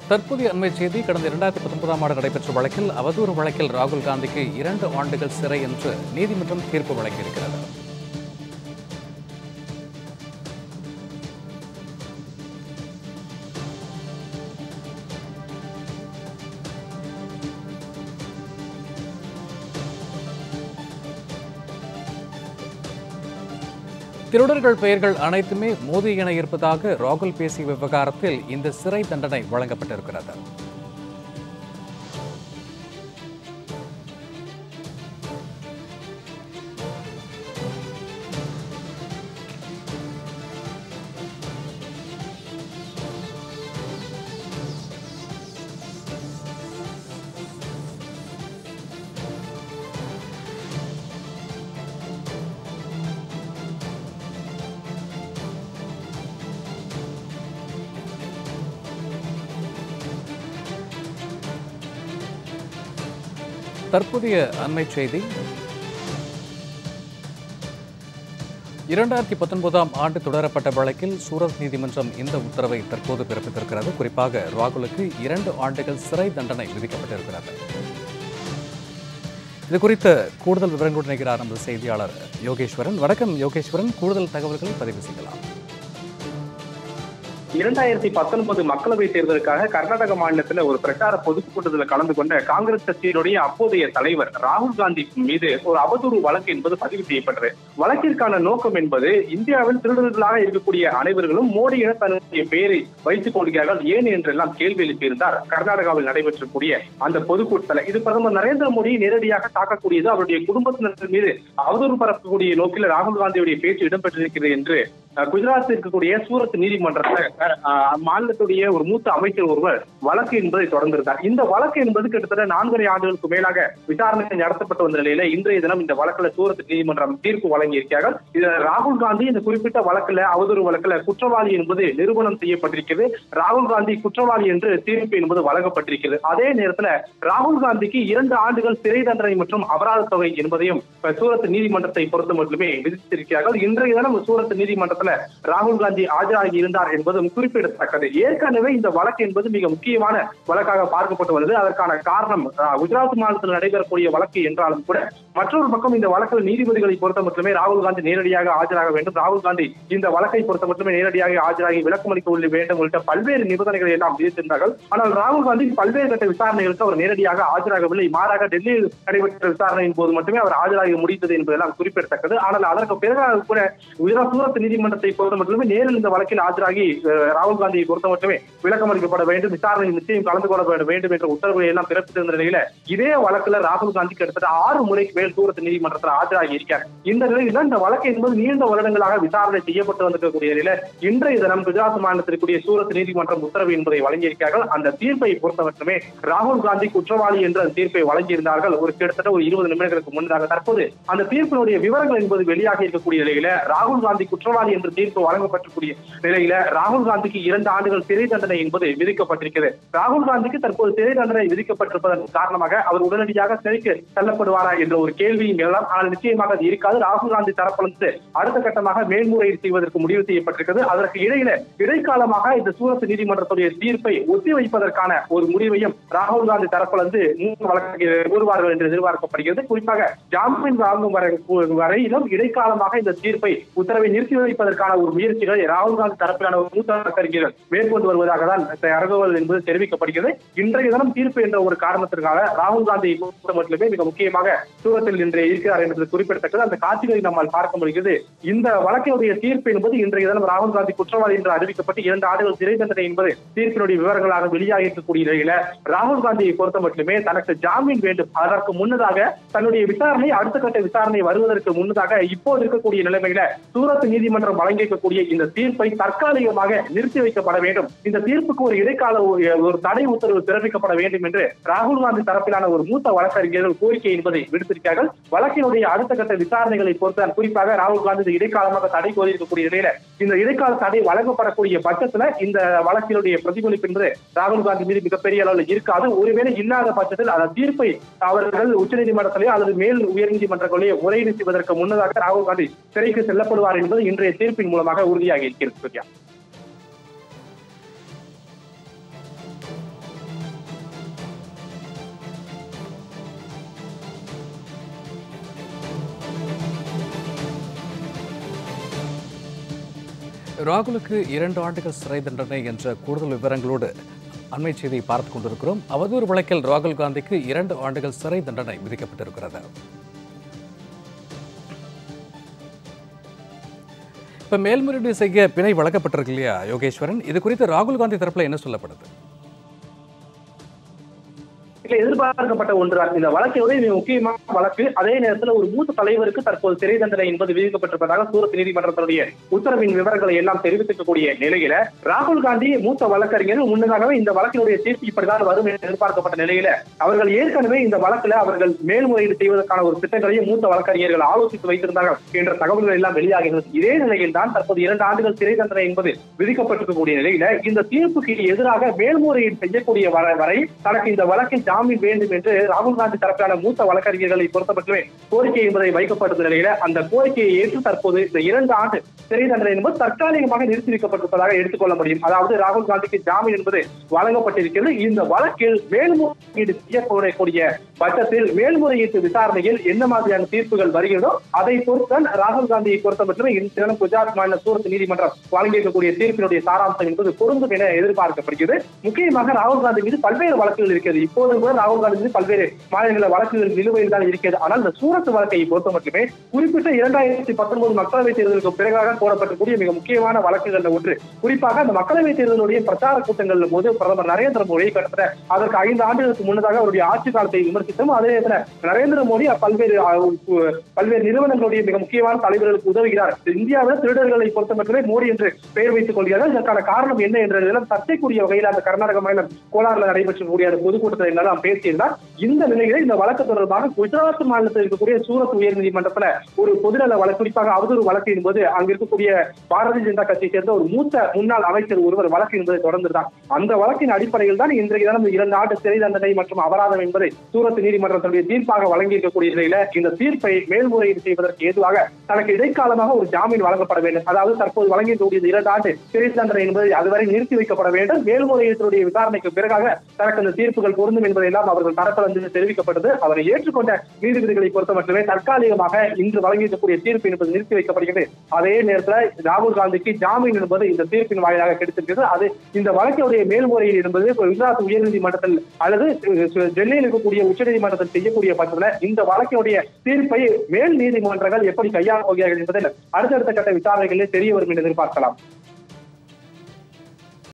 தற்போதைய அண்மை செய்தி கடந்த இரண்டாயிரத்தி பத்தொன்பதாம் ஆண்டு நடைபெற்ற வழக்கில் அவதூறு வழக்கில் ராகுல் காந்திக்கு இரண்டு ஆண்டுகள் சிறை என்று நீதிமன்றம் தீர்ப்பு வழங்கியிருக்கிறது திருடர்கள் பெயர்கள் அனைத்துமே மோதி என இருப்பதாக ராகுல் பேசிய விவகாரத்தில் இந்த சிறை தண்டனை வழங்கப்பட்டிருக்கிறது தற்போதைய அண்மை செய்தி இரண்டாயிரத்தி பத்தொன்பதாம் ஆண்டு தொடரப்பட்ட வழக்கில் சூரத் நீதிமன்றம் இந்த உத்தரவை தற்போது பிறப்பித்திருக்கிறது குறிப்பாக ராகுலுக்கு இரண்டு ஆண்டுகள் சிறை தண்டனை விதிக்கப்பட்டிருக்கிறது இது குறித்த கூடுதல் விவரங்களுடன் இணைகிறார் நமது செய்தியாளர் யோகேஸ்வரன் வணக்கம் யோகேஸ்வரன் கூடுதல் தகவல்களை பதிவு செய்யலாம் இரண்டாயிரத்தி பத்தொன்பது மக்களவை தேர்தலுக்காக கர்நாடக மாநிலத்துல ஒரு பிரச்சார பொதுக்கூட்டத்தில் கலந்து கொண்ட காங்கிரஸ் கட்சியினுடைய அப்போதைய தலைவர் ராகுல் காந்தி மீது ஒரு அவதூறு வழக்கு என்பது பதிவு செய்யப்பட்டது வழக்கிற்கான நோக்கம் என்பது இந்தியாவில் திருடர்களாக இருக்கக்கூடிய அனைவர்களும் மோடி என தன்னுடைய பெயரை வைத்துக் கொள்கிறார்கள் ஏன் என்றெல்லாம் கேள்வி எழுப்பியிருந்தார் கர்நாடகாவில் நடைபெற்றக்கூடிய அந்த பொதுக்கூட்டத்தில் இது பிரதமர் நரேந்திர மோடியை நேரடியாக தாக்கக்கூடியது அவருடைய குடும்பத்தினர் மீது அவதூறு பரப்பக்கூடிய நோக்கில் ராகுல் காந்தியுடைய பேச்சு இடம்பெற்றிருக்கிறது என்று அஹ், குஜராத்தில் இருக்கக்கூடிய சூரத் நீதிமன்றத்தில் அஹ், மாநிலத்துடைய ஒரு மூத்த அமைச்சர் ஒருவர் வழக்கு என்பதை தொடர்ந்திருந்தார் இந்த வழக்கு என்பது கிட்டத்தட்ட நான்கரை ஆண்டுகளுக்கு மேலாக விசாரணை நடத்தப்பட்டு வந்த நிலையில இன்றைய தினம் இந்த வழக்குல சூரத் நீதிமன்றம் தீர்ப்பு வழங்கியிருக்கிறார்கள் இதுல ராகுல் காந்தி இந்த குறிப்பிட்ட வழக்குல அவதூறு வழக்குல குற்றவாளி என்பது நிரூபணம் செய்யப்பட்டிருக்கிறது ராகுல் காந்தி குற்றவாளி என்று தீர்ப்பு என்பது வழங்கப்பட்டிருக்கிறது அதே நேரத்துல ராகுல் காந்திக்கு இரண்டு ஆண்டுகள் சிறை தண்டனை மற்றும் அபராத தொகை என்பதையும் அஹ், சூரத் நீதிமன்றத்தை பொறுத்த மட்டுமே விதித்திருக்கிறார்கள் இன்றைய தினம் சூரத் நீதிமன்றத்துல ராகுல் காந்தி ஆஜராகி இருந்தார் என்பதும் குறிப்பிடத்தக்கது ஏற்கனவே இந்த வழக்கு என்பது மிக முக்கியமான வழக்காக பார்க்கப்பட்டு வந்தது அதற்கான காரணம் அஹ், குஜராத் மாநிலத்தில் நடைபெறக்கூடிய வழக்கு என்றாலும் கூட மற்றொரு பக்கம் இந்த வழக்கில் நீதிபதிகளை பொறுத்த மட்டுமே ராகுல் காந்தி நேரடியாக ஆஜராக வேண்டும் ராகுல் காந்தி இந்த வழக்கை பொறுத்த மட்டுமே நேரடியாக ஆஜராகி விளக்கம் அளிக்க உள்ள வேண்டும் உள்ளிட்ட பல்வேறு நிபந்தனைகளை எல்லாம் விதித்திருந்தார்கள் ஆனால் ராகுல் காந்தி பல்வேறு கட்ட விசாரணைகளுக்கு அவர் நேரடியாக ஆஜராகவில்லை மாறாக டெல்லியில் நடைபெற்ற விசாரணையின் போது மட்டுமே அவர் ஆஜராகி முடித்தது என்பதெல்லாம் குறிப்பிடத்தக்கது ஆனால் அதற்கு பிறகு கூட குஜராத் சூரத் நீதிமன்றத்தை பொறுத்த மட்டுமே நேரில் இந்த வழக்கில் ஆஜராகி அஹ், ராகுல் காந்தியை பொறுத்த மட்டுமே விளக்கம் அளிக்கப்பட வேண்டும் விசாரணையில் நிச்சயம் கலந்து கொள்ள வேண்டும் என்ற உத்தரவுகளை எல்லாம் பிறப்பித்திருந்த நிலையில இதே வழக்குல ராகுல் காந்தி கிட்டத்தட்ட ஆறு முறைக்கு மேல் சூரத் நீதிமன்றத்தில் ஆஜராகி இருக்கார் இந்த நிலையில இந்த வழக்கு என்பது நீண்ட வருடங்களாக விசாரணை செய்யப்பட்டு வந்திருக்கக்கூடிய நிலையில இன்றைய தினம் குஜராத் மாநிலத்திற்குரிய சூரத் நீதிமன்றம் உத்தரவு என்பதை வழங்கியிருக்கிறார்கள் அந்த தீர்ப்பை பொறுத்த மட்டுமே ராகுல் காந்தி குற்றவாளி என்ற அந்த தீர்ப்பை வழங்கியிருந்தார்கள் ஒரு கிட்டத்தட்ட ஒரு இருபது நிமிடங்களுக்கு முன்னதாக தற்போது அந்த தீர்ப்பினுடைய விவரங்கள் என்பது வெளியாகி இருக்கக்கூடிய நிலையில ராகுல் காந்தி குற்றவாளி என்று தீர்ப்பு வழங்கப்பட்டிருக்கூடிய நிலையில ராகுல் காந்திக்கு இரண்டு ஆண்டுகள் சிறை தண்டனை என்பது விதிக்கப்பட்டிருக்கிறது ராகுல் காந்திக்கு தற்போது சிறை தண்டனை விதிக்கப்பட்டிருப்பதன் காரணமாக அவர் உடனடியாக சிறைக்கு செல்லப்படுவாரா என்ற ஒரு கேள்வியும் எழலாம் ஆனால் நிச்சயமாக அது இருக்காது ராகுல் காந்தி தரப்பிலிருந்து அடுத்த கட்டமாக மேல்முறையீடு செய்வதற்கு முடிவு செய்யப்பட்டிருக்கிறது அதற்கு இடையில இடைக்காலமாக இந்த சூரத் நீதிமன்றத்துடைய தீர்ப்பை ஒத்திவைப்பதற்கான ஒரு முடிவையும் ராகுல் காந்தி தரப்பிலிருந்து மூன்று வழக்கு கூறுவார்கள் என்று எதிர்பார்க்கப்படுகிறது குறிப்பாக ஜாமீன் வாங்கும் வரை வரையிலும் இடைக்காலமாக இந்த தீர்ப்பை உத்தரவை நிறுத்தி வைப்பதற்கான ஒரு முயற்சிகளை ராகுல் காந்தி தரப்பிலான ஒரு மூத்த வழக்கறிஞர்கள் மேற்கொண்டு வருவதாக தான் தகவல் என்பது தெரிவிக்கப்படுகிறது இன்றைய தினம் தீர்ப்பு என்ற ஒரு காரணத்திற்காக ராகுல் காந்தியை பொறுத்த மட்டுமே மிக முக்கியமாக சூரத்தில் இன்றைய இருக்கிறார் என்பது குறிப்பிடத்தக்கது அந்த காட்சிகளை நம்மால் பார்க்க முடிகிறது இந்த வழக்கினுடைய தீர்ப்பு என்பது இன்றைய தினம் ராகுல் காந்தி குற்றவாளி என்று அறிவிக்கப்பட்டு இரண்டு ஆண்டுகள் சிறை தண்டனை என்பது தீர்ப்பினுடைய விவரங்களாக வெளியாகி இருக்கக்கூடிய நிலையில ராகுல் காந்தியை பொறுத்த மட்டுமே தனக்கு ஜாமீன் வேண்டும் அதற்கு முன்னதாக தன்னுடைய விசாரணை அடுத்த கட்ட விசாரணை வருவதற்கு முன்னதாக இப்போது இருக்கக்கூடிய நிலைமையில சூரத் நீதிமன்றம் வழங்கியிருக்கக்கூடிய இந்த தீர்ப்பை தற்காலிகமாக நிறுத்தி வைக்கப்பட வேண்டும் இந்த தீர்ப்புக்கு ஒரு இடைக்கால ஒரு- ஒரு தடை உத்தரவு பிறப்பிக்கப்பட வேண்டும் என்று ராகுல் காந்தி தரப்பிலான ஒரு மூத்த வழக்கறிஞர்கள் கோரிக்கை என்பதை விடுத்திருக்கிறார்கள் வழக்கினுடைய அடுத்த கட்ட விசாரணைகளை பொறுத்த குறிப்பாக ராகுல் காந்தி இந்த இடைக்காலமாக தடை கோரியிருக்கக்கூடிய நிலையில இந்த இடைக்கால தடை வழங்கப்படக்கூடிய பட்சத்துல இந்த வழக்கினுடைய பிரதிபலிப்பு என்பது ராகுல் காந்தி மீது மிகப்பெரிய அளவில் இருக்காது ஒருவேளை இல்லாத பட்சத்தில் அந்த தீர்ப்பை அவர்கள் உச்சநீதிமன்றத்திலேயோ அல்லது மேல் உயர்நீதிமன்றங்களிலேயோ முறையீடு செய்வதற்கு முன்னதாக ராகுல் காந்தி சிறைக்கு செல்லப்படுவார் என்பது இன்றைய தீர்ப்பின் மூலமாக உறுதியாகி இருக்கிறது சூர்யா ராகுலுக்கு இரண்டு ஆண்டுகள் சிறை தண்டனை என்ற கூடுதல் விவரங்களோடு அண்மை செய்தியை பார்த்துக் கொண்டிருக்கிறோம் அவதூறு வழக்கில் ராகுல் காந்திக்கு இரண்டு ஆண்டுகள் சிறை தண்டனை விதிக்கப்பட்டிருக்கிறது இப்ப மேல்முறையீடு செய்ய பிணை வழங்கப்பட்டிருக்கு இல்லையா யோகேஸ்வரன் இது குறித்து ராகுல் காந்தி தரப்புல என்ன சொல்லப்படுது இல்ல எதிர்பார்க்கப்பட்ட ஒன்றுதான் இந்த வழக்கினுடைய மிக முக்கியமான வழக்கு அதே நேரத்தில் ஒரு மூத்த தலைவருக்கு தற்போது சிறை தண்டனை என்பது விதிக்கப்பட்டிருப்பதாக சூரத் நீதிமன்றத்தினுடைய உத்தரவின் விவரங்களை எல்லாம் தெரிவித்திருக்கக்கூடிய நிலையில ராகுல் காந்தி மூத்த வழக்கறிஞர் முன்னதாகவே இந்த வழக்கினுடைய தீர்ப்பு இப்படிதான் வரும் என்று எதிர்பார்க்கப்பட்ட நிலையில அவர்கள் ஏற்கனவே இந்த வழக்குல அவர்கள் மேல்முறையீடு செய்வதற்கான ஒரு திட்டங்களையும் மூத்த வழக்கறிஞர்கள் ஆலோசித்து வைத்திருந்தார்கள் என்ற தகவல்கள் எல்லாம் வெளியாகிறது இதே நிலையில் தான் தற்போது இரண்டு ஆண்டுகள் சிறை தண்டனை என்பது விதிக்கப்பட்டிருக்கக்கூடிய நிலையில இந்த தீர்ப்புக்கு எதிராக மேல்முறையீடு செய்யக்கூடிய வர- வரை தனக்கு இந்த வழக்கில் ஜாமீன் வேண்டும் என்று ராகுல் காந்தி தரப்பிலான மூத்த வழக்கறிஞர்களை பொறுத்தமட்டுமே கோரிக்கை என்பதை வைக்கப்பட்ட நிலையில அந்த கோரிக்கையை ஏற்று தற்போது இந்த இரண்டு ஆண்டு சிறை தண்டனை என்பது தற்காலிகமாக நிறுத்தி வைக்கப்பட்டிருப்பதாக எடுத்துக்கொள்ள முடியும் அதாவது ராகுல் காந்திக்கு ஜாமீன் என்பது வழங்கப்பட்டிருக்கிறது இந்த வழக்கில் மேல்முறையீடு செய்யக்கூடிய பட்சத்தில் மேல்முறையீட்டு விசாரணையில் என்ன மாதிரியான தீர்ப்புகள் வருகிறதோ அதை பொறுத்துதான் ராகுல் காந்தியை பொறுத்தமட்டுமே இந்த தினம் குஜராத் மாநில சூரத் நீதிமன்றம் வழங்கியிருக்கக்கூடிய தீர்ப்பினுடைய சாராம்சம் என்பது பொருந்தும் என எதிர்பார்க்கப்படுகிறது முக்கியமாக ராகுல் காந்தி மீது பல்வேறு வழக்குகள் இருக்கிறது இப்போது கூட ராகுல் காந்தி மீது பல்வேறு மாநில வழக்குகள் நிலுவையில் தான் இருக்கிறது ஆனால் இந்த சூரத் வழக்கை பொறுத்த மட்டுமே குறிப்பிட்ட இரண்டாயிரத்தி பத்தொன்பது மக்களவைத் தேர்தலுக்கு பிறகாக கோரப்படக்கூடிய மிக முக்கியமான வழக்குகள்ல ஒன்று குறிப்பாக அந்த மக்களவைத் தேர்தலுடைய பிரச்சார கூட்டங்கள் போது பிரதமர் நரேந்திர மோடி கிட்டத்தட்ட அதற்கு ஐந்து ஆண்டுகளுக்கு முன்னதாக அவருடைய ஆட்சி காலத்தை விமர்சித்தோம் அதே நேரத்தில் நரேந்திர மோடி பல்வேறு அஹ், உ- பல்வேறு நிறுவனங்களுடைய மிக முக்கியமான தலைவர்களுக்கு உதவுகிறார் இந்தியாவில் திருடர்களை பொறுத்த மட்டுமே மோடி என்று பெயர் வைத்துக் கொள்கிறார்கள் இதற்கான காரணம் என்ன என்றதெல்லாம் சர்ச்சைக்குரிய வகையில் அந்த கர்நாடக மாநிலம் கோலாரில் நடைபெற்றக்கூடிய அந்த பொதுக்கூட்டத்தில் எல்லாம் பேசியிருந்தார் இந்த நிலையில இந்த வழக்கு தொடர்பாக குஜராத் மாநிலத்தில் இருக்கக்கூடிய சூரத் உயர்நீதிமன்றத்துல ஒரு பொதுநல வழக்கு குறிப்பாக அவதூறு வழக்கு என்பது அங்க இருக்கக்கூடிய பாரதிய ஜனதா கட்சியை சேர்ந்த ஒரு மூத்த முன்னாள் அமைச்சர் ஒருவர் வழக்கு என்பதை தொடர்ந்துதான் அந்த வழக்கின் அடிப்படையில் தான் இன்றைய தினம் இரண்டு ஆண்டு சிறை தண்டனை மற்றும் அபராதம் என்பதை சூரத் நீதிமன்றத்துடைய தீர்ப்பாக வழங்கியிருக்கக்கூடிய நிலையில இந்த தீர்ப்பை மேல்முறையீடு செய்வதற்கு ஏதுவாக தனக்கு இடைக்காலமாக ஒரு ஜாமீன் வழங்கப்பட வேண்டும் அதாவது தற்போது வழங்கியிருக்கக்கூடிய இந்த இரண்டு ஆண்டு சிறை தண்டனை என்பதை அதுவரை நிறுத்தி வைக்கப்பட வேண்டும் மேல்முறையீட்டுடைய விசாரணைக்கு பிறகாக தனக்கு அந்த தீர்ப்புகள் பொருந்தும் என்பதையெல்லாம் அவர்கள் தரப்பிலிருந்து தெரிவிக்கப்பட்டது அவரை ஏற்றுக்கொண்ட நீதிபதிகளை பொறுத்த மட்டுமே தற்காலிகமாக இன்று வழங்கியிருக்கக்கூடிய தீர்ப்பு என்பது நிறுத்தி வைக்கப்படுகிறது அதே நேரத்தில் ராகுல் காந்திக்கு ஜாமீன் என்பது இந்த தீர்ப்பின் வாயிலாக கிடைத்திருக்கிறது அது இந்த வழக்கினுடைய மேல்முறையீடு என்பது குஜராத் உயர்நீதிமன்றத்தில் அல்லது அஹ், டெல்லியில் இருக்கக்கூடிய உச்சநீதிமன்றத்தில் செய்யக்கூடிய பட்சத்தில் இந்த வழக்கினுடைய தீர்ப்பை மேல் நீதிமன்றங்கள் எப்படி கையாள போகிறார்கள் என்பதில் அடுத்தடுத்த கட்ட விசாரணைகளிலே தெரிய வரும் என்று எதிர்பார்க்கலாம்